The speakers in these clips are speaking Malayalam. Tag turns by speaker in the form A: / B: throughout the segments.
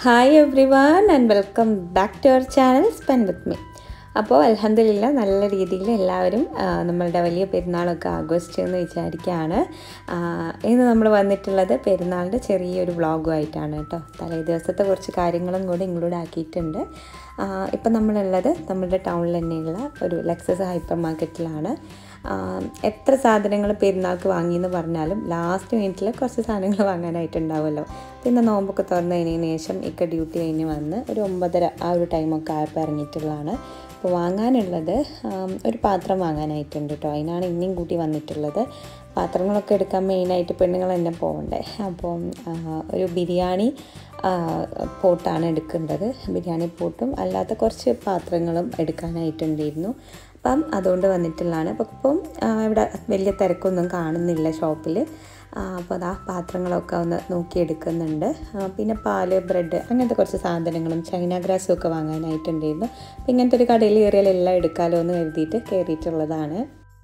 A: hi everyone and welcome back to our channel spend with me അപ്പോൾ അലഹമില്ല നല്ല രീതിയിൽ എല്ലാവരും ആ, നമ്മളുടെ വലിയ പെരുന്നാളൊക്കെ ആഘോഷിച്ചെന്ന് വിചാരിക്കുകയാണ് ആ, ഇന്ന് നമ്മൾ വന്നിട്ടുള്ളത് പെരുന്നാളിൻ്റെ ചെറിയൊരു വ്ളോഗുമായിട്ടാണ് കേട്ടോ തലേ ദിവസത്തെ കുറച്ച് കാര്യങ്ങളും കൂടി ഇൻക്ലൂഡ് ആക്കിയിട്ടുണ്ട് ആ, ഇപ്പം നമ്മളുള്ളത് നമ്മുടെ ടൗണിൽ തന്നെയുള്ള ഒരു ലെക്സസ് ഹൈപ്പർ മാർക്കറ്റിലാണ് ആം, എത്ര സാധനങ്ങൾ പെരുന്നാൾക്ക് വാങ്ങിയെന്ന് പറഞ്ഞാലും ലാസ്റ്റ് മിനിറ്റിൽ കുറച്ച് സാധനങ്ങൾ വാങ്ങാനായിട്ടുണ്ടാവുമല്ലോ പിന്നെ നോമ്പൊക്കെ തുറന്നു കഴിഞ്ഞതിന് ശേഷം ഇക്ക ഡ്യൂട്ടി കഴിഞ്ഞ് വന്ന് ഒരു ഒമ്പതര ആ ഒരു ടൈമൊക്കെ ആയപ്പോൾ ഇറങ്ങിയിട്ടുള്ളതാണ് അപ്പോൾ വാങ്ങാനുള്ളത് ആം, ഒരു പാത്രം വാങ്ങാനായിട്ടുണ്ട് കേട്ടോ അതിനാണ് ഇനിയും കൂട്ടി വന്നിട്ടുള്ളത് പാത്രങ്ങളൊക്കെ എടുക്കാൻ മെയിനായിട്ട് പെണ്ണുങ്ങൾ തന്നെ പോകണ്ടേ അപ്പം ആ, ഒരു ബിരിയാണി ആ, പോട്ടാണ് എടുക്കേണ്ടത് ബിരിയാണി പോട്ടും അല്ലാത്ത കുറച്ച് പാത്രങ്ങളും എടുക്കാനായിട്ടുണ്ടായിരുന്നു അപ്പം അതുകൊണ്ട് വന്നിട്ടുള്ളതാണ് അപ്പം ഇപ്പം ആ, ഇവിടെ വലിയ തിരക്കൊന്നും കാണുന്നില്ല ഷോപ്പിൽ അപ്പോൾ അതാ പാത്രങ്ങളൊക്കെ ഒന്ന് നോക്കിയെടുക്കുന്നുണ്ട് ആ, പിന്നെ പാല് ബ്രെഡ് അങ്ങനത്തെ കുറച്ച് സാധനങ്ങളും ചൈന ഗ്രാസും ഒക്കെ വാങ്ങാനായിട്ടുണ്ടായിരുന്നു അപ്പം ഇങ്ങനത്തെ ഒരു കടയിൽ കയറിയാൽ എല്ലാം എടുക്കാമല്ലോ എന്ന് കരുതിയിട്ട് കയറിയിട്ടുള്ളതാണ്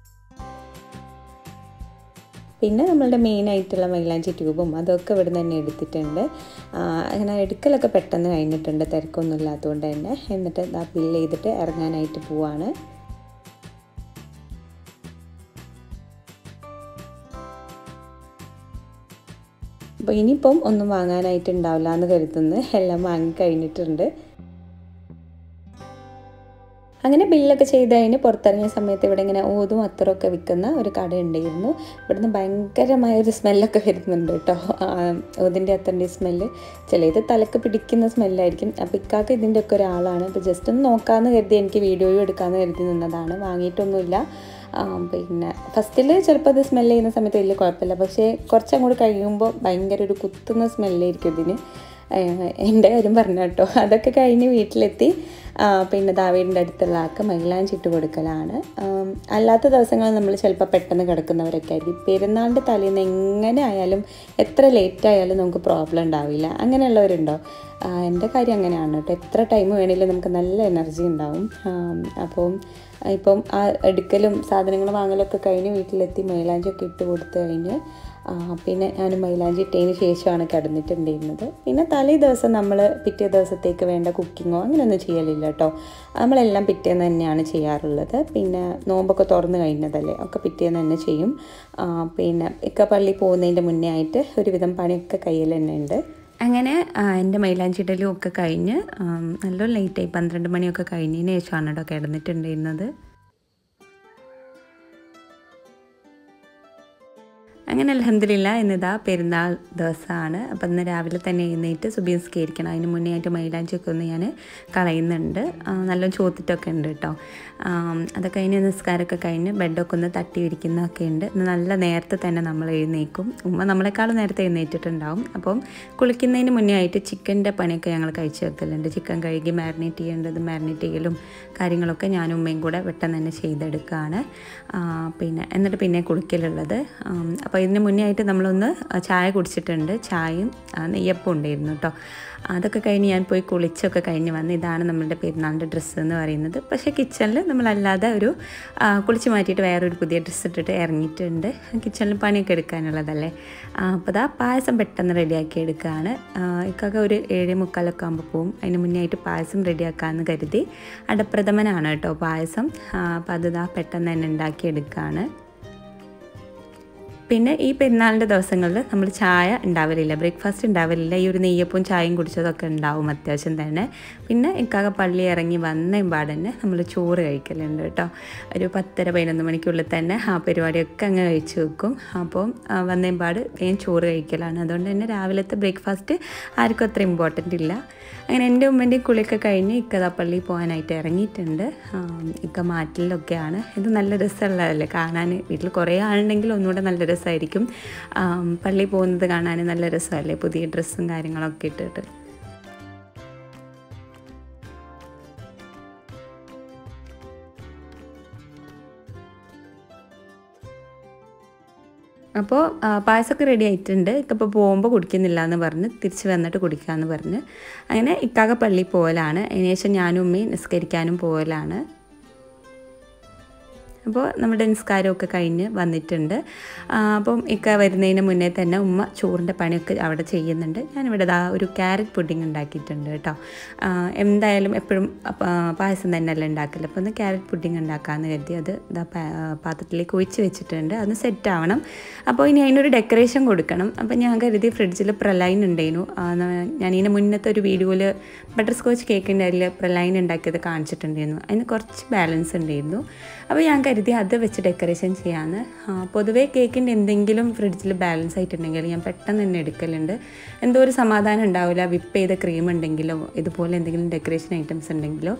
A: പിന്നെ നമ്മളുടെ മെയിൻ ആയിട്ടുള്ള മൈലാഞ്ചി ട്യൂബും അതൊക്കെ ഇവിടെ തന്നെ എടുത്തിട്ടുണ്ട് ആ, അങ്ങനെ എടുക്കലൊക്കെ പെട്ടെന്ന് കഴിഞ്ഞിട്ടുണ്ട് തിരക്കൊന്നും ഇല്ലാത്തതുകൊണ്ട് തന്നെ എന്നിട്ട് ഇതാ ബില്ല് ചെയ്തിട്ട് ഇറങ്ങാനായിട്ട് പോവാണ് അപ്പോൾ ഇനിയിപ്പം ഒന്നും വാങ്ങാനായിട്ടുണ്ടാവില്ല എന്ന് കരുതുന്നു എല്ലാം വാങ്ങി കഴിഞ്ഞിട്ടുണ്ട് അങ്ങനെ ബില്ലൊക്കെ ചെയ്ത് കഴിഞ്ഞ് പുറത്തിറങ്ങിയ സമയത്ത് ഇവിടെ ഇങ്ങനെ ഓതും അത്തറൊക്കെ വിൽക്കുന്ന ഒരു കട ഉണ്ടായിരുന്നു ഇവിടുന്ന് ഭയങ്കരമായ ഒരു സ്മെല്ലൊക്കെ വരുന്നുണ്ട് കേട്ടോ ഓതിൻ്റെ അത്തറിൻ്റെ സ്മെല്ല് ചിലത് തലക്ക് പിടിക്കുന്ന സ്മെല്ലായിരിക്കും അപ്പോൾ ഇക്കാക്ക് ഇതിൻ്റെ ഒക്കെ ഒരാളാണ് അപ്പോൾ ജസ്റ്റ് ഒന്ന് നോക്കാമെന്ന് കരുതി എനിക്ക് വീഡിയോയും എടുക്കാമെന്ന് കരുതി നിന്നതാണ് വാങ്ങിയിട്ടൊന്നുമില്ല ആ, പിന്നെ ഫസ്റ്റിൽ ചിലപ്പോൾ അത് സ്മെല്ല് ചെയ്യുന്ന സമയത്ത് വലിയ കുഴപ്പമില്ല പക്ഷേ കുറച്ചങ്ങോട്ട് കഴിയുമ്പോൾ ഭയങ്കര ഒരു കുത്തുന്ന സ്മെല്ലായിരിക്കും ഇതിന് ഏഹ് എൻ്റെ കാര്യം പറഞ്ഞു കേട്ടോ അതൊക്കെ കഴിഞ്ഞ് വീട്ടിലെത്തി ആ, പിന്നെ ദാവീടിൻ്റെ അടുത്തുള്ള ആൾക്ക് മൈലാഞ്ചി ഇട്ട് കൊടുക്കലാണ് ആം, അല്ലാത്ത ദിവസങ്ങളിൽ നമ്മൾ ചിലപ്പോൾ പെട്ടെന്ന് കിടക്കുന്നവരൊക്കെ ആയിരിക്കും പെരുന്നാളിൻ്റെ തലേന്ന് എങ്ങനെ ആയാലും എത്ര ലേറ്റ് ആയാലും നമുക്ക് പ്രോബ്ലം ഉണ്ടാവില്ല അങ്ങനെയുള്ളവരുണ്ടോ ആ, എൻ്റെ കാര്യം അങ്ങനെയാണ് കേട്ടോ എത്ര ടൈം വേണമെങ്കിലും നമുക്ക് നല്ല എനർജി ഉണ്ടാവും ആം, അപ്പം ഇപ്പം ആ എടുക്കലും സാധനങ്ങൾ വാങ്ങലൊക്കെ കഴിഞ്ഞ് വീട്ടിലെത്തി മൈലാഞ്ചിയൊക്കെ ഇട്ട് കൊടുത്തു കഴിഞ്ഞ് ആ, പിന്നെ ഞാൻ മൈലാഞ്ചി ഇട്ടതിന് ശേഷമാണ് കിടന്നിട്ടുണ്ടായിരുന്നത് പിന്നെ തലേ ദിവസം നമ്മൾ പിറ്റേ ദിവസത്തേക്ക് വേണ്ട കുക്കിങ്ങോ അങ്ങനെയൊന്നും ചെയ്യലില്ല കേട്ടോ നമ്മളെല്ലാം പിറ്റേന്ന് തന്നെയാണ് ചെയ്യാറുള്ളത് പിന്നെ നോമ്പൊക്കെ തുറന്നു കഴിഞ്ഞതല്ലേ ഒക്കെ പിറ്റേന്ന് തന്നെ ചെയ്യും ആ, പിന്നെ ഇക്ക പള്ളി പോകുന്നതിൻ്റെ മുന്നേ ആയിട്ട് ഒരുവിധം പണിയൊക്കെ കയ്യിൽ തന്നെ ഉണ്ട് അങ്ങനെ ആ, എൻ്റെ മൈലാഞ്ചി ഇടലും ഒക്കെ കഴിഞ്ഞ് ആം, നല്ലോണം ലേറ്റായി പന്ത്രണ്ട് മണിയൊക്കെ കഴിഞ്ഞതിന് ശേഷമാണ് കേട്ടോ കിടന്നിട്ടുണ്ടായിരുന്നത് അങ്ങനെ അലഹമില്ല ഇന്നിതാ പെരുന്നാൾ ദിവസമാണ് അപ്പം ഇന്ന് രാവിലെ തന്നെ എഴുന്നേറ്റ് സുബീൻസ്കരിക്കണം അതിന് മുന്നേ ആയിട്ട് മൈലാഞ്ചിയൊക്കെ ഒന്ന് ഞാൻ കളയുന്നുണ്ട് ആ, നല്ലോണം ചോത്തിട്ടൊക്കെ ഉണ്ട് കേട്ടോ ആം, അതൊക്കെ കഴിഞ്ഞ് നിസ്കാരമൊക്കെ കഴിഞ്ഞ് ബെഡൊക്കെ ഒന്ന് തട്ടി ഇരിക്കുന്നതൊക്കെ ഉണ്ട് ഇന്ന് നല്ല നേരത്തെ തന്നെ നമ്മൾ എഴുന്നേക്കും ഉമ്മ നമ്മളെക്കാളും നേരത്തെ എഴുന്നേറ്റിട്ടുണ്ടാവും അപ്പം കുളിക്കുന്നതിന് മുന്നേ ആയിട്ട് ചിക്കൻ്റെ പണിയൊക്കെ ഞങ്ങൾ കഴിച്ച് വെക്കലുണ്ട് ചിക്കൻ കഴുകി മാരിനേറ്റ് ചെയ്യേണ്ടത് മാരിനേറ്റ് ചെയ്യലും കാര്യങ്ങളൊക്കെ ഞാനും ഉമ്മയും കൂടെ പെട്ടെന്ന് തന്നെ ചെയ്തെടുക്കുകയാണ് ആ, പിന്നെ എന്നിട്ട് പിന്നെ കുളിക്കലുള്ളത് ആം, അപ്പോൾ ഇതിന് മുന്നേ ആയിട്ട് നമ്മളൊന്ന് ചായ കുടിച്ചിട്ടുണ്ട് ചായയും ആ, നെയ്യപ്പം ഉണ്ടായിരുന്നു കേട്ടോ അതൊക്കെ കഴിഞ്ഞ് ഞാൻ പോയി കുളിച്ചൊക്കെ കഴിഞ്ഞ് വന്ന് ഇതാണ് നമ്മളുടെ പെരുന്നാളിൻ്റെ ഡ്രസ്സ് എന്ന് പറയുന്നത് പക്ഷേ കിച്ചണിൽ നമ്മളല്ലാതെ ഒരു ആ, കുളിച്ച് മാറ്റിയിട്ട് വേറൊരു പുതിയ ഡ്രസ്സ് ഇട്ടിട്ട് ഇറങ്ങിയിട്ടുണ്ട് കിച്ചണിൽ പണിയൊക്കെ എടുക്കാനുള്ളതല്ലേ ആ, അപ്പോൾ അതാ പായസം പെട്ടെന്ന് റെഡിയാക്കി എടുക്കുകയാണ് ആ, ഇക്കൊക്കെ ഒരു ഏഴ് മുക്കാലൊക്കെ ആകുമ്പോൾ പോവും അതിന് മുന്നേ ആയിട്ട് പായസം റെഡിയാക്കാമെന്ന് കരുതി അടപ്രഥമനാണ് കേട്ടോ പായസം ആ, അപ്പോൾ അത് ഇതാ പെട്ടെന്ന് തന്നെ ഉണ്ടാക്കിയെടുക്കുകയാണ് പിന്നെ ഈ പെരുന്നാളിൻ്റെ ദിവസങ്ങളിൽ നമ്മൾ ചായ ഉണ്ടാവലില്ല ബ്രേക്ക്ഫാസ്റ്റ് ഉണ്ടാവലില്ല ഈ ഒരു നെയ്യപ്പവും ചായയും കുടിച്ചതൊക്കെ ഉണ്ടാവും അത്യാവശ്യം തന്നെ പിന്നെ ഇക്കാക പള്ളി ഇറങ്ങി വന്ന പാടന്നെ നമ്മൾ ചോറ് കഴിക്കലുണ്ട് കേട്ടോ ഒരു പത്തര പതിനൊന്ന് മണിക്കുള്ളിൽ തന്നെ ആ പരിപാടിയൊക്കെ അങ്ങ് കഴിച്ചു വെക്കും അപ്പം വന്നേമ്പാട് വേഗം ചോറ് കഴിക്കലാണ് അതുകൊണ്ട് തന്നെ രാവിലത്തെ ബ്രേക്ക്ഫാസ്റ്റ് ആർക്കും അത്ര ഇമ്പോർട്ടൻ്റ് ഇല്ല അങ്ങനെ എൻ്റെ ഉമ്മൻ്റെയും കുളിയൊക്കെ കഴിഞ്ഞ് ഇക്കതാ പള്ളി പോകാനായിട്ട് ഇറങ്ങിയിട്ടുണ്ട് ആം, ഇക്ക മാറ്റിലൊക്കെയാണ് ഇത് നല്ല രസമുള്ളതല്ലേ കാണാൻ വീട്ടിൽ കുറേ ആളുണ്ടെങ്കിൽ ഒന്നുകൂടെ നല്ല രസമായിരിക്കും ആം, പള്ളി പോകുന്നത് കാണാൻ നല്ല രസമല്ലേ പുതിയ ഡ്രസ്സും കാര്യങ്ങളൊക്കെ ഇട്ടിട്ട് അപ്പോൾ പായസമൊക്കെ റെഡി ആയിട്ടുണ്ട് ഇക്കപ്പോൾ പോകുമ്പോൾ കുടിക്കുന്നില്ല എന്ന് പറഞ്ഞ് തിരിച്ച് വന്നിട്ട് കുടിക്കാമെന്ന് പറഞ്ഞ് അങ്ങനെ ഇക്കാക പള്ളി പോകലാണ് അതിനുശേഷം ഞാനും ഉമ്മയും നിസ്കരിക്കാനും പോകലാണ് അപ്പോൾ നമ്മുടെ നിസ്കാരമൊക്കെ കഴിഞ്ഞ് വന്നിട്ടുണ്ട് ആ, അപ്പം ഇക്ക വരുന്നതിന് മുന്നേ തന്നെ ഉമ്മ ചോറിൻ്റെ പണിയൊക്കെ അവിടെ ചെയ്യുന്നുണ്ട് ഞാനിവിടെ ദാ ഒരു ക്യാരറ്റ് പുഡിംഗ് ഉണ്ടാക്കിയിട്ടുണ്ട് കേട്ടോ ആ, എന്തായാലും എപ്പോഴും പായസം തന്നെയല്ല ഉണ്ടാക്കല് അപ്പോൾ ഒന്ന് ക്യാരറ്റ് പുഡിംഗ് ഉണ്ടാക്കാമെന്ന് കരുതി അത് ഇതാ പാ- പാത്രത്തിലേക്ക് ഒഴിച്ച് വെച്ചിട്ടുണ്ട് അതൊന്ന് സെറ്റ് ആവണം അപ്പോൾ ഇനി അതിനൊരു ഡെക്കറേഷൻ കൊടുക്കണം അപ്പോൾ ഞാൻ കരുതി ഫ്രിഡ്ജിൽ പ്രലൈൻ ഉണ്ടായിരുന്നു ആ, ന- ഞാൻ ഇതിന് മുന്നത്തെ ഒരു വീഡിയോയിൽ ബട്ടർ സ്കോച്ച് കേക്കിൻ്റെ അതിൽ പ്രലൈൻ ഉണ്ടാക്കിയത് കാണിച്ചിട്ടുണ്ടായിരുന്നു അതിന് കുറച്ച് ബാലൻസ് ഉണ്ടായിരുന്നു അപ്പോൾ ഞാൻ കരുതി അത് വെച്ച് ഡെക്കറേഷൻ ചെയ്യാമെന്ന് ആ, പൊതുവേ കേക്കിൻ്റെ എന്തെങ്കിലും ഫ്രിഡ്ജിൽ ബാലൻസ് ആയിട്ടുണ്ടെങ്കിൽ ഞാൻ പെട്ടെന്ന് തന്നെ എടുക്കലുണ്ട് എന്തോ ഒരു സമാധാനം ഉണ്ടാവില്ല വിപ്പ് ചെയ്ത ക്രീം ഉണ്ടെങ്കിലോ ഇതുപോലെ എന്തെങ്കിലും ഡെക്കറേഷൻ ഐറ്റംസ് ഉണ്ടെങ്കിലോ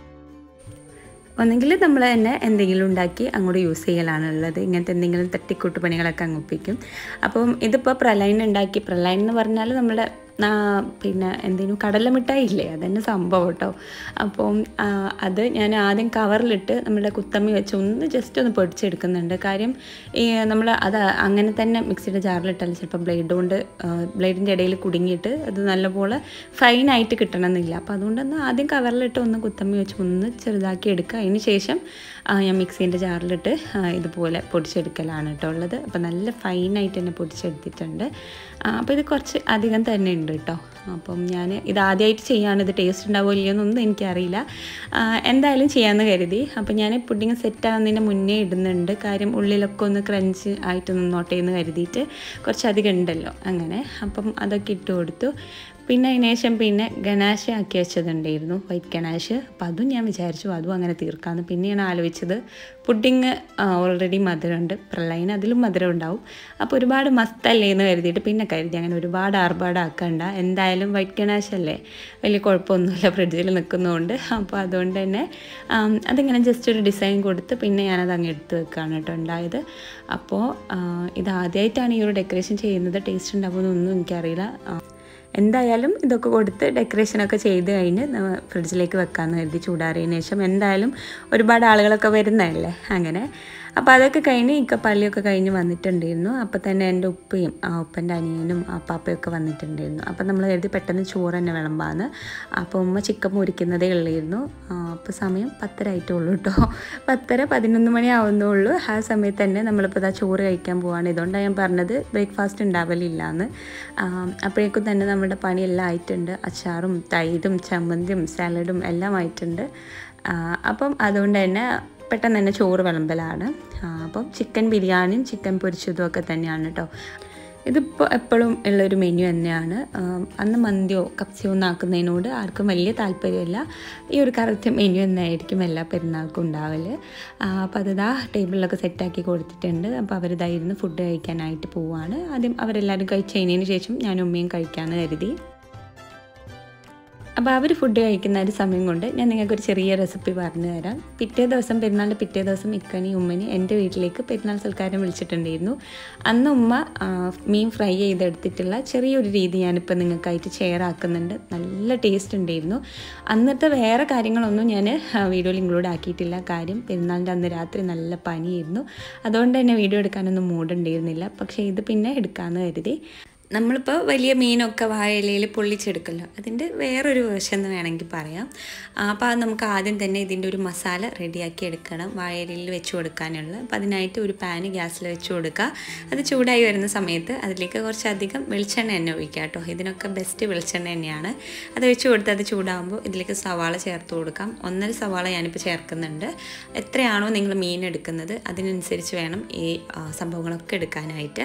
A: ഒന്നെങ്കിൽ നമ്മൾ തന്നെ എന്തെങ്കിലും ഉണ്ടാക്കി അങ്ങോട്ട് യൂസ് ചെയ്യലാണ് ഉള്ളത് ഇങ്ങനത്തെ എന്തെങ്കിലും തട്ടിക്കൂട്ട് പണികളൊക്കെ അങ്ങ് ഒപ്പിക്കും അപ്പം ഇതിപ്പോൾ പ്രലൈൻ ഉണ്ടാക്കി പ്രലൈൻ എന്ന് പറഞ്ഞാൽ നമ്മുടെ ആ, പിന്നെ എന്തെങ്കിലും കടലമിഠായി ഇല്ലേ അതന്നെ സംഭവം കേട്ടോ അപ്പം ആ, അത് ഞാൻ ആദ്യം കവറിലിട്ട് നമ്മുടെ കുത്തമ്മി വെച്ച് ഒന്ന് ജസ്റ്റ് ഒന്ന് പൊടിച്ചെടുക്കുന്നുണ്ട് കാര്യം ഈ നമ്മൾ അത് അങ്ങനെ തന്നെ മിക്സിയുടെ ജാറിലിട്ടാൽ ചിലപ്പോൾ ബ്ലേഡ് കൊണ്ട് ബ്ലേഡിൻ്റെ ഇടയിൽ കുടുങ്ങിയിട്ട് അത് നല്ലപോലെ ഫൈനായിട്ട് കിട്ടണമെന്നില്ല അപ്പോൾ അതുകൊണ്ടൊന്ന് ആദ്യം കവറിലിട്ട് ഒന്ന് കുത്തമ്മി വെച്ച് ഒന്ന് ചെറുതാക്കി എടുക്കുക അതിന് ശേഷം ആ, ഞാൻ മിക്സീൻ്റെ ജാറിലിട്ട് ആ, ഇതുപോലെ പൊടിച്ചെടുക്കലാണ് കേട്ടോ ഉള്ളത് അപ്പോൾ നല്ല ഫൈനായിട്ട് തന്നെ പൊടിച്ചെടുത്തിട്ടുണ്ട് ആ, അപ്പോൾ ഇത് കുറച്ച് അധികം തന്നെ ഉണ്ട് കേട്ടോ അപ്പം ഞാൻ ഇത് ആദ്യമായിട്ട് ചെയ്യാണ് ഇത് ടേസ്റ്റ് ഉണ്ടാവുമോ ഇല്ലയോ എന്നൊന്നും എനിക്കറിയില്ല ആ, എന്തായാലും ചെയ്യാമെന്ന് കരുതി അപ്പം ഞാൻ പുഡിങ് സെറ്റ് ആവുന്നതിന് മുന്നേ ഇടുന്നുണ്ട് കാര്യം ഉള്ളിലൊക്കെ ഒന്ന് ക്രഞ്ച് ആയിട്ട് നിന്നോട്ടെ എന്ന് കരുതിയിട്ട് കുറച്ചധികം ഉണ്ടല്ലോ അങ്ങനെ അപ്പം അതൊക്കെ ഇട്ട് കൊടുത്തു പിന്നെ അതിന് ശേഷം പിന്നെ ഗനാശ ആക്കി വെച്ചതുണ്ടായിരുന്നു വൈറ്റ് ഗനാശ് അപ്പം അതും ഞാൻ വിചാരിച്ചു അതും അങ്ങനെ തീർക്കാമെന്ന് പിന്നെയാണ് ആലോചിച്ചത് പുഡിങ് ഓൾറെഡി മധുരമുണ്ട് പ്രളയിന് അതിലും മധുരം ഉണ്ടാവും അപ്പോൾ ഒരുപാട് മസ്തല്ലേ എന്ന് കരുതിയിട്ട് പിന്നെ കരുതി അങ്ങനെ ഒരുപാട് ആർഭാടാക്കണ്ട എന്തായാലും വൈറ്റ് ഗനാശ് അല്ലേ വലിയ കുഴപ്പമൊന്നുമില്ല ഫ്രിഡ്ജിൽ നിൽക്കുന്നതുകൊണ്ട് അപ്പോൾ അതുകൊണ്ട് തന്നെ ആം, അതിങ്ങനെ ജസ്റ്റ് ഒരു ഡിസൈൻ കൊടുത്ത് പിന്നെ ഞാനത് അങ്ങ് എടുത്ത് വെക്കുകയാണ് കേട്ടോ ഉണ്ടായത് അപ്പോൾ ആ, ഇത് ആദ്യമായിട്ടാണ് ഈ ഒരു ഡെക്കറേഷൻ ചെയ്യുന്നത് ടേസ്റ്റ് ഉണ്ടാകുമെന്നൊന്നും എനിക്കറിയില്ല ആ, എന്തായാലും ഇതൊക്കെ കൊടുത്ത് ഡെക്കറേഷനൊക്കെ ചെയ്ത് കഴിഞ്ഞ് നമ്മ ഫ്രിഡ്ജിലേക്ക് വെക്കാമെന്ന് കരുതി ചൂടാറിയതിന് ശേഷം എന്തായാലും ഒരുപാട് ആളുകളൊക്കെ വരുന്നതല്ലേ അങ്ങനെ അപ്പോൾ അതൊക്കെ കഴിഞ്ഞ് ഇക്ക പള്ളിയൊക്കെ കഴിഞ്ഞ് വന്നിട്ടുണ്ടായിരുന്നു അപ്പോൾ തന്നെ എൻ്റെ ഉപ്പയും ആ ഉപ്പൻ്റെ അനിയനും ആ പാപ്പയൊക്കെ വന്നിട്ടുണ്ടായിരുന്നു അപ്പോൾ നമ്മൾ കരുതി പെട്ടെന്ന് ചോറ് തന്നെ വിളമ്പാന്ന് അപ്പോൾ ഉമ്മ ചിക്കൻ മുറിക്കുന്നതേ ഉള്ളായിരുന്നു അപ്പോൾ സമയം പത്തര ആയിട്ടേ ഉള്ളൂ കേട്ടോ പത്തര പതിനൊന്ന് മണി ആവുന്നുള്ളൂ ആ സമയത്ത് തന്നെ നമ്മളിപ്പോൾ ഇതാ ചോറ് കഴിക്കാൻ പോവാണ് ഇതുകൊണ്ടാണ് ഞാൻ പറഞ്ഞത് ബ്രേക്ക്ഫാസ്റ്റ് ഉണ്ടാവലില്ല എന്ന് അപ്പോഴേക്കും തന്നെ നമ്മുടെ പണിയെല്ലാം ആയിട്ടുണ്ട് അച്ചാറും തൈരും ചമ്മന്തിയും സാലഡും എല്ലാം ആയിട്ടുണ്ട് ആ, അപ്പം അതുകൊണ്ട് തന്നെ പെട്ടെന്ന് തന്നെ ചോറ് വിളമ്പലാണ് ആ, അപ്പം ചിക്കൻ ബിരിയാണിയും ചിക്കൻ പൊരിച്ചതും ഒക്കെ തന്നെയാണ് കേട്ടോ ഇതിപ്പോൾ എപ്പോഴും ഉള്ളൊരു മെനു തന്നെയാണ് ആം, അന്ന് മന്തിയോ കപ്സിയോ ഒന്നും ആക്കുന്നതിനോട് ആർക്കും വലിയ താല്പര്യമില്ല ഈ ഒരു കറക്റ്റ് മെനു തന്നെയായിരിക്കും എല്ലാ പെരുന്നാൾക്കും ഉണ്ടാവല് അപ്പോൾ അതിതാ ടേബിളിലൊക്കെ സെറ്റാക്കി കൊടുത്തിട്ടുണ്ട് അപ്പോൾ അവരിതാ ഇരുന്ന് ഫുഡ് കഴിക്കാനായിട്ട് പോവുകയാണ് ആദ്യം അവരെല്ലാവരും കഴിച്ച് കഴിഞ്ഞതിന് ശേഷം ഞാനും ഉമ്മയും കഴിക്കാമെന്ന് കരുതി അപ്പോൾ അവർ ഫുഡ് കഴിക്കുന്ന ഒരു സമയം കൊണ്ട് ഞാൻ നിങ്ങൾക്കൊരു ചെറിയ റെസിപ്പി പറഞ്ഞു തരാം പിറ്റേ ദിവസം പെരുന്നാളിൻ്റെ പിറ്റേ ദിവസം ഇക്കനി ഉമ്മനി എൻ്റെ വീട്ടിലേക്ക് പെരുന്നാൾ സൽക്കാരം വിളിച്ചിട്ടുണ്ടായിരുന്നു അന്ന് ഉമ്മ ആ, മീൻ ഫ്രൈ ചെയ്തെടുത്തിട്ടുള്ള ചെറിയൊരു രീതി ഞാനിപ്പോൾ നിങ്ങൾക്കായിട്ട് ഷെയർ ആക്കുന്നുണ്ട് നല്ല ടേസ്റ്റ് ഉണ്ടായിരുന്നു അന്നത്തെ വേറെ കാര്യങ്ങളൊന്നും ഞാൻ വീഡിയോയിൽ ഇൻക്ലൂഡ് ആക്കിയിട്ടില്ല കാര്യം പെരുന്നാളിൻ്റെ അന്ന് രാത്രി നല്ല പനിയായിരുന്നു അതുകൊണ്ട് തന്നെ വീഡിയോ എടുക്കാനൊന്നും മൂടുണ്ടായിരുന്നില്ല പക്ഷേ ഇത് പിന്നെ എടുക്കാമെന്ന് കരുതി നമ്മളിപ്പോൾ വലിയ മീനൊക്കെ വാഴയിലയിൽ പൊള്ളിച്ചെടുക്കല്ലോ അതിൻ്റെ വേറൊരു വേർഷൻ എന്ന് വേണമെങ്കിൽ പറയാം ആ, അപ്പോൾ അത് നമുക്ക് ആദ്യം തന്നെ ഇതിൻ്റെ ഒരു മസാല റെഡിയാക്കി എടുക്കണം വാഴയിലയിൽ വെച്ച് കൊടുക്കാനുള്ള അപ്പോൾ അതിനായിട്ട് ഒരു പാന് ഗ്യാസിൽ വെച്ച് കൊടുക്കുക അത് ചൂടായി വരുന്ന സമയത്ത് അതിലേക്ക് കുറച്ചധികം വെളിച്ചെണ്ണ തന്നെ ഒഴിക്കുക കേട്ടോ ഇതിനൊക്കെ ബെസ്റ്റ് വെളിച്ചെണ്ണ തന്നെയാണ് അത് വെച്ച് കൊടുത്ത് അത് ചൂടാകുമ്പോൾ ഇതിലേക്ക് സവാള ചേർത്ത് കൊടുക്കാം ഒന്നര സവാള ഞാനിപ്പോൾ ചേർക്കുന്നുണ്ട് എത്രയാണോ നിങ്ങൾ മീൻ എടുക്കുന്നത് അതിനനുസരിച്ച് വേണം ഈ ആ, സംഭവങ്ങളൊക്കെ എടുക്കാനായിട്ട്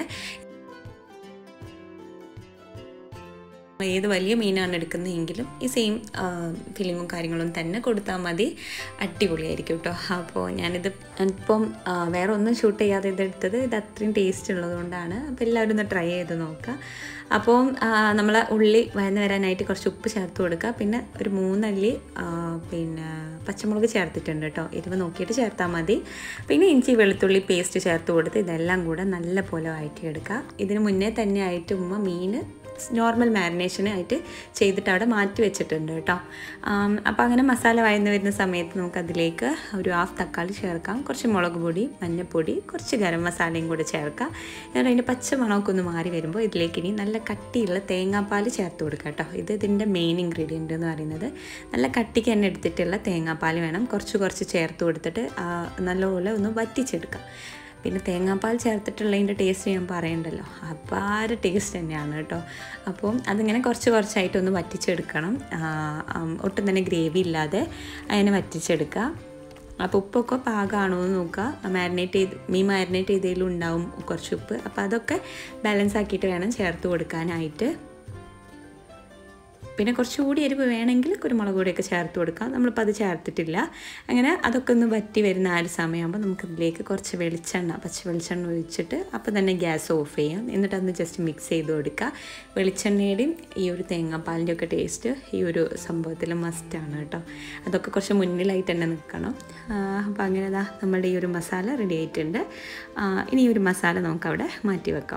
A: ഏത് വലിയ മീനാണ് എടുക്കുന്നതെങ്കിലും ഈ സെയിം ഫിലിങ്ങും കാര്യങ്ങളും തന്നെ കൊടുത്താൽ മതി അടിപൊളിയായിരിക്കും കേട്ടോ അപ്പോൾ ഞാനിത് ഇപ്പം ആ, വേറെ ഒന്നും ഷൂട്ട് ചെയ്യാതെ ഇതെടുത്തത് ഇത് അത്രയും ടേസ്റ്റ് ഉള്ളതുകൊണ്ടാണ് അപ്പോൾ എല്ലാവരും ഒന്ന് ട്രൈ ചെയ്ത് നോക്കുക അപ്പോൾ നമ്മൾ ഉള്ളി വയന്ന് വരാനായിട്ട് കുറച്ച് ഉപ്പ് ചേർത്ത് കൊടുക്കുക പിന്നെ ഒരു മൂന്നല്ലി ആ, പിന്നെ പച്ചമുളക് ചേർത്തിട്ടുണ്ട് കേട്ടോ എരിവ് നോക്കിയിട്ട് ചേർത്താൽ മതി പിന്നെ ഇഞ്ചി വെളുത്തുള്ളി പേസ്റ്റ് ചേർത്ത് കൊടുത്ത് ഇതെല്ലാം കൂടെ നല്ല പോലെ വഴറ്റിയെടുക്കുക ഇതിന് മുന്നേ തന്നെ ആയിട്ട് ഉമ്മ മീൻ നോർമൽ മാരിനേഷന് ആയിട്ട് ചെയ്തിട്ട് അവിടെ മാറ്റി വെച്ചിട്ടുണ്ട് കേട്ടോ അപ്പോൾ അങ്ങനെ മസാല വഴന്ന് വരുന്ന സമയത്ത് നമുക്കതിലേക്ക് ഒരു ഹാഫ് തക്കാളി ചേർക്കാം കുറച്ച് മുളക് പൊടി മഞ്ഞൾപ്പൊടി കുറച്ച് ഗരം മസാലയും കൂടെ ചേർക്കാം എന്നിട്ട് അതിൻ്റെ പച്ച മണമൊക്കെ ഒന്ന് മാറി വരുമ്പോൾ ഇതിലേക്ക് ഇനി നല്ല കട്ടിയുള്ള തേങ്ങാപ്പാൽ ചേർത്ത് കൊടുക്കുക കേട്ടോ ഇത് ഇതിൻ്റെ മെയിൻ ഇൻഗ്രീഡിയൻ്റ് എന്ന് പറയുന്നത് നല്ല കട്ടിക്ക് തന്നെ എടുത്തിട്ടുള്ള തേങ്ങാപ്പാൽ വേണം കുറച്ച് കുറച്ച് ചേർത്ത് കൊടുത്തിട്ട് ആ, നല്ലപോലെ ഒന്ന് വറ്റിച്ചെടുക്കാം പിന്നെ തേങ്ങാപ്പാൽ ചേർത്തിട്ടുള്ളതിൻ്റെ ടേസ്റ്റ് ഞാൻ പറയണ്ടല്ലോ അപാര ടേസ്റ്റ് തന്നെയാണ് കേട്ടോ അപ്പം അതിങ്ങനെ കുറച്ച് കുറച്ചായിട്ടൊന്ന് വറ്റിച്ചെടുക്കണം ആ, ആം, ഒട്ടും തന്നെ ഗ്രേവി ഇല്ലാതെ അതിനെ വറ്റിച്ചെടുക്കുക അപ്പോൾ ഉപ്പൊക്കെ പാകമാണോ എന്ന് നോക്കുക മാരിനേറ്റ് ചെയ്ത് മീൻ മാരിനേറ്റ് ചെയ്തതിലും ഉണ്ടാവും കുറച്ച് ഉപ്പ് അപ്പോൾ അതൊക്കെ ബാലൻസ് ആക്കിയിട്ട് വേണം ചേർത്ത് കൊടുക്കാനായിട്ട് പിന്നെ കുറച്ചുകൂടി എരിവ് വേണമെങ്കിൽ കുരുമുളക് പൊടിയൊക്കെ ചേർത്ത് കൊടുക്കാം നമ്മളിപ്പോൾ അത് ചേർത്തിട്ടില്ല അങ്ങനെ അതൊക്കെ ഒന്ന് വറ്റി വരുന്ന ആ ഒരു സമയമാകുമ്പോൾ നമുക്കിതിലേക്ക് കുറച്ച് വെളിച്ചെണ്ണ പച്ച വെളിച്ചെണ്ണ ഒഴിച്ചിട്ട് അപ്പോൾ തന്നെ ഗ്യാസ് ഓഫ് ചെയ്യാം എന്നിട്ട് അതൊന്ന് ജസ്റ്റ് മിക്സ് ചെയ്ത് കൊടുക്കുക വെളിച്ചെണ്ണയുടെയും ഈ ഒരു തേങ്ങാപ്പാലിൻ്റെ ഒക്കെ ടേസ്റ്റ് ഈ ഒരു സംഭവത്തിൽ മസ്റ്റാണ് കേട്ടോ അതൊക്കെ കുറച്ച് മുന്നിലായിട്ട് തന്നെ നിൽക്കണം അപ്പോൾ അങ്ങനെ ദാ നമ്മുടെ ഈ ഒരു മസാല റെഡി ആയിട്ടുണ്ട് ആ, ഇനി ഈ ഒരു മസാല നമുക്കവിടെ മാറ്റി വെക്കാം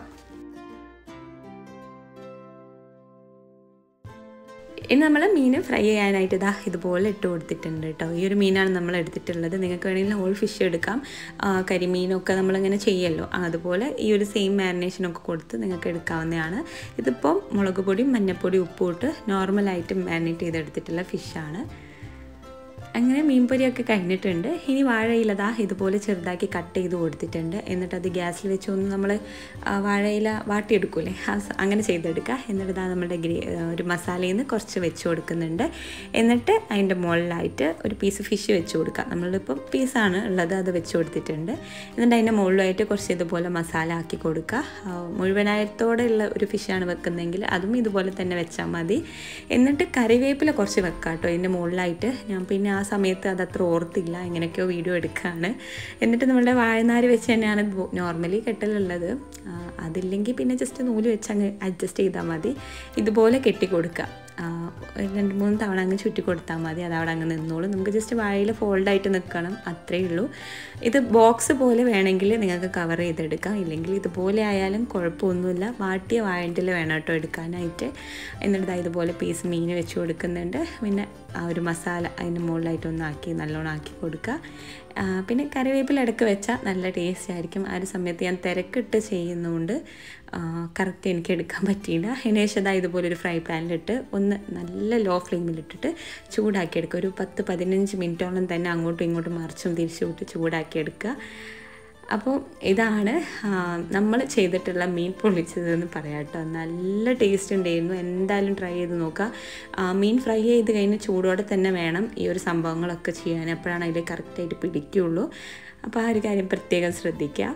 A: ഇനി നമ്മൾ മീൻ ഫ്രൈ ചെയ്യാനായിട്ട് ഇതാ ഇതുപോലെ ഇട്ട് കൊടുത്തിട്ടുണ്ട് കേട്ടോ ഈ ഒരു മീനാണ് നമ്മൾ എടുത്തിട്ടുള്ളത് നിങ്ങൾക്ക് വേണമെങ്കിൽ ഓൾ ഫിഷ് എടുക്കാം ആ, കരിമീനൊക്കെ നമ്മളിങ്ങനെ ചെയ്യല്ലോ അതുപോലെ ഈ ഒരു സെയിം മാരിനേഷനൊക്കെ കൊടുത്ത് നിങ്ങൾക്ക് എടുക്കാവുന്നതാണ് ഇതിപ്പോൾ മുളക് പൊടി മഞ്ഞൾപ്പൊടി ഉപ്പും ഇട്ട് നോർമലായിട്ട് മാരിനേറ്റ് ചെയ്തെടുത്തിട്ടുള്ള ഫിഷാണ് അങ്ങനെ മീൻപൊരിയൊക്കെ കഴിഞ്ഞിട്ടുണ്ട് ഇനി വാഴയിലതാ ഇതുപോലെ ചെറുതാക്കി കട്ട് ചെയ്ത് കൊടുത്തിട്ടുണ്ട് എന്നിട്ട് അത് ഗ്യാസിൽ വെച്ച് ഒന്ന് നമ്മൾ വാഴയില വാട്ടിയെടുക്കൂലേ ആ സ- അങ്ങനെ ചെയ്തെടുക്കുക എന്നിട്ട് ഇതാ നമ്മുടെ ഗ്രേ ഒരു മസാലയിൽ നിന്ന് കുറച്ച് വെച്ച് കൊടുക്കുന്നുണ്ട് എന്നിട്ട് അതിൻ്റെ മുകളിലായിട്ട് ഒരു പീസ് ഫിഷ് വെച്ച് കൊടുക്കുക നമ്മളിപ്പം പീസാണ് ഉള്ളത് അത് വെച്ച് കൊടുത്തിട്ടുണ്ട് എന്നിട്ട് അതിൻ്റെ മുകളിലായിട്ട് കുറച്ച് ഇതുപോലെ മസാല ആക്കി കൊടുക്കുക ആ, മുഴുവനായത്തോടെ ഉള്ള ഒരു ഫിഷാണ് വെക്കുന്നതെങ്കിൽ അതും ഇതുപോലെ തന്നെ വെച്ചാൽ മതി എന്നിട്ട് കറിവേപ്പില കുറച്ച് വെക്കാം കേട്ടോ ഇതിൻ്റെ മുകളിലായിട്ട് ഞാൻ പിന്നെ ആ സമയത്ത് അത് അത്ര ഓർത്തില്ല എങ്ങനെയൊക്കെയോ വീഡിയോ എടുക്കുകയാണ് എന്നിട്ട് നമ്മളുടെ വാഴനാര് വെച്ച് തന്നെയാണ് നോർമലി കെട്ടലുള്ളത് ആ, അതില്ലെങ്കിൽ പിന്നെ ജസ്റ്റ് നൂല് വെച്ച് അങ്ങ് അഡ്ജസ്റ്റ് ചെയ്താൽ മതി ഇതുപോലെ കെട്ടി കൊടുക്കുക ആ, ഒരു രണ്ട് മൂന്ന് തവണ അങ്ങ് ചുറ്റി കൊടുത്താൽ മതി അത് അവിടെ അങ്ങ് നിന്നോളും നമുക്ക് ജസ്റ്റ് വാഴയിൽ ഫോൾഡായിട്ട് നിൽക്കണം അത്രയേ ഉള്ളൂ ഇത് ബോക്സ് പോലെ വേണമെങ്കിൽ നിങ്ങൾക്ക് കവർ ചെയ്തെടുക്കാം ഇല്ലെങ്കിൽ ഇതുപോലെ ആയാലും കുഴപ്പമൊന്നുമില്ല വാട്ടിയ വാഴൻ്റെ വേണം കേട്ടോ എടുക്കാനായിട്ട് എന്നിട്ട് ദാ ഇതുപോലെ പീസ് മീൻ വെച്ച് കൊടുക്കുന്നുണ്ട് പിന്നെ ആ ഒരു മസാല അതിൻ്റെ മുകളിലായിട്ട് ഒന്ന് ആക്കി നല്ലോണം ആക്കി കൊടുക്കുക ആ, പിന്നെ കറിവേപ്പില ഇടയ്ക്ക് വെച്ചാൽ നല്ല ടേസ്റ്റ് ആയിരിക്കും ആ ഒരു സമയത്ത് ഞാൻ തിരക്കിട്ട് ചെയ്യുന്നതുകൊണ്ട് കറക്റ്റ് എനിക്ക് എടുക്കാൻ പറ്റിയില്ല അതിന് ശേഷം ദാ ഇതുപോലെ ഒരു ഫ്രൈ പാനിലിട്ട് ഒന്ന് നല്ല ലോ ഫ്ലെയിമിലിട്ടിട്ട് ചൂടാക്കി എടുക്കുക ഒരു പത്ത് പതിനഞ്ച് മിനിറ്റോളം തന്നെ അങ്ങോട്ടും ഇങ്ങോട്ടും മറിച്ചും തിരിച്ചും ഇട്ട് ചൂടാക്കി എടുക്കുക അപ്പോൾ ഇതാണ് നമ്മൾ ചെയ്തിട്ടുള്ള മീൻ പൊള്ളിച്ചതെന്ന് പറയാം കേട്ടോ നല്ല ടേസ്റ്റ് ഉണ്ടായിരുന്നു എന്തായാലും ട്രൈ ചെയ്ത് നോക്കുക ആ, മീൻ ഫ്രൈ ചെയ്ത് കഴിഞ്ഞ് ചൂടോടെ തന്നെ വേണം ഈ ഒരു സംഭവങ്ങളൊക്കെ ചെയ്യാൻ അപ്പോഴാണ് അതിൽ കറക്റ്റായിട്ട് പിടിക്കുകയുള്ളൂ അപ്പോൾ ആ ഒരു കാര്യം പ്രത്യേകം ശ്രദ്ധിക്കുക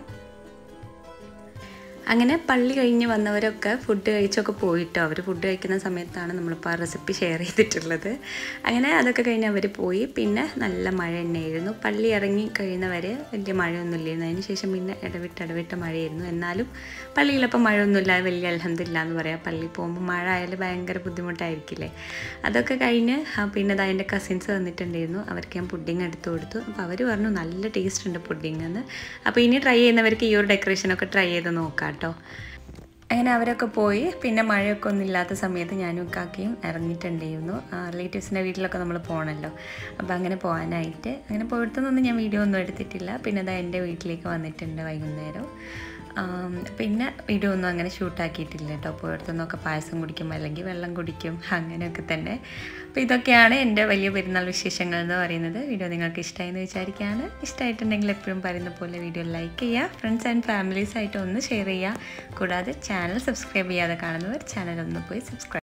A: അങ്ങനെ പള്ളി കഴിഞ്ഞ് വന്നവരൊക്കെ ഫുഡ് കഴിച്ചൊക്കെ പോയിട്ടോ അവർ ഫുഡ് കഴിക്കുന്ന സമയത്താണ് നമ്മളിപ്പോൾ ആ റെസിപ്പി ഷെയർ ചെയ്തിട്ടുള്ളത് അങ്ങനെ അതൊക്കെ കഴിഞ്ഞ് അവർ പോയി പിന്നെ നല്ല മഴ തന്നെയായിരുന്നു പള്ളി ഇറങ്ങി കഴിയുന്നവരെ വലിയ മഴയൊന്നും ഇല്ലായിരുന്നു അതിന് ശേഷം പിന്നെ ഇടവിട്ട് ഇടവിട്ട് മഴയായിരുന്നു എന്നാലും പള്ളിയിലപ്പോൾ മഴയൊന്നുമില്ല വലിയ അലഹമില്ല എന്ന് പറയാം പള്ളിയിൽ പോകുമ്പോൾ മഴ ആയാലും ഭയങ്കര ബുദ്ധിമുട്ടായിരിക്കില്ലേ അതൊക്കെ കഴിഞ്ഞ് ആ, പിന്നെ ദാ എൻ്റെ കസിൻസ് വന്നിട്ടുണ്ടായിരുന്നു അവർക്ക് ഞാൻ പുഡിങ് എടുത്തു കൊടുത്തു അപ്പോൾ അവർ പറഞ്ഞു നല്ല ടേസ്റ്റ് ഉണ്ട് പുഡിങ് എന്ന് അപ്പോൾ ഇനി ട്രൈ ചെയ്യുന്നവർക്ക് ഈ ഒരു ഡെക്കറേഷനൊക്കെ ട്രൈ ചെയ്ത് നോക്കാം കേട്ടോ അങ്ങനെ അവരൊക്കെ പോയി പിന്നെ മഴയൊക്കെ ഒന്നും ഇല്ലാത്ത സമയത്ത് ഞാനും കാക്കയും ഇറങ്ങിയിട്ടുണ്ടായിരുന്നു റിലേറ്റീവ്സിൻ്റെ വീട്ടിലൊക്കെ നമ്മൾ പോകണമല്ലോ അപ്പോൾ അങ്ങനെ പോകാനായിട്ട് അങ്ങനെ പോയിടത്തുനിന്നൊന്നും ഞാൻ വീഡിയോ ഒന്നും എടുത്തിട്ടില്ല പിന്നെ അതാ എൻ്റെ വീട്ടിലേക്ക് വന്നിട്ടുണ്ട് വൈകുന്നേരം ആം, പിന്നെ വീഡിയോ ഒന്നും അങ്ങനെ ഷൂട്ടാക്കിയിട്ടില്ല കേട്ടോ പോയിടത്തുനിന്നൊക്കെ പായസം കുടിക്കും അല്ലെങ്കിൽ വെള്ളം കുടിക്കും അങ്ങനെയൊക്കെ തന്നെ അപ്പോൾ ഇതൊക്കെയാണ് എൻ്റെ വലിയ പെരുന്നാൾ വിശേഷങ്ങൾ എന്ന് പറയുന്നത് വീഡിയോ നിങ്ങൾക്ക് ഇഷ്ടമായി എന്ന് വിചാരിക്കുകയാണ് ഇഷ്ടമായിട്ടുണ്ടെങ്കിൽ എപ്പോഴും പറയുന്ന പോലെ വീഡിയോ ലൈക്ക് ചെയ്യുക ഫ്രണ്ട്സ് ആൻഡ് ഫാമിലീസ് ആയിട്ട് ഒന്ന് ഷെയർ ചെയ്യുക കൂടാതെ ചാനൽ സബ്സ്ക്രൈബ് ചെയ്യാതെ കാണുന്നവർ ചാനൽ ഒന്ന് പോയി സബ്സ്ക്രൈബ്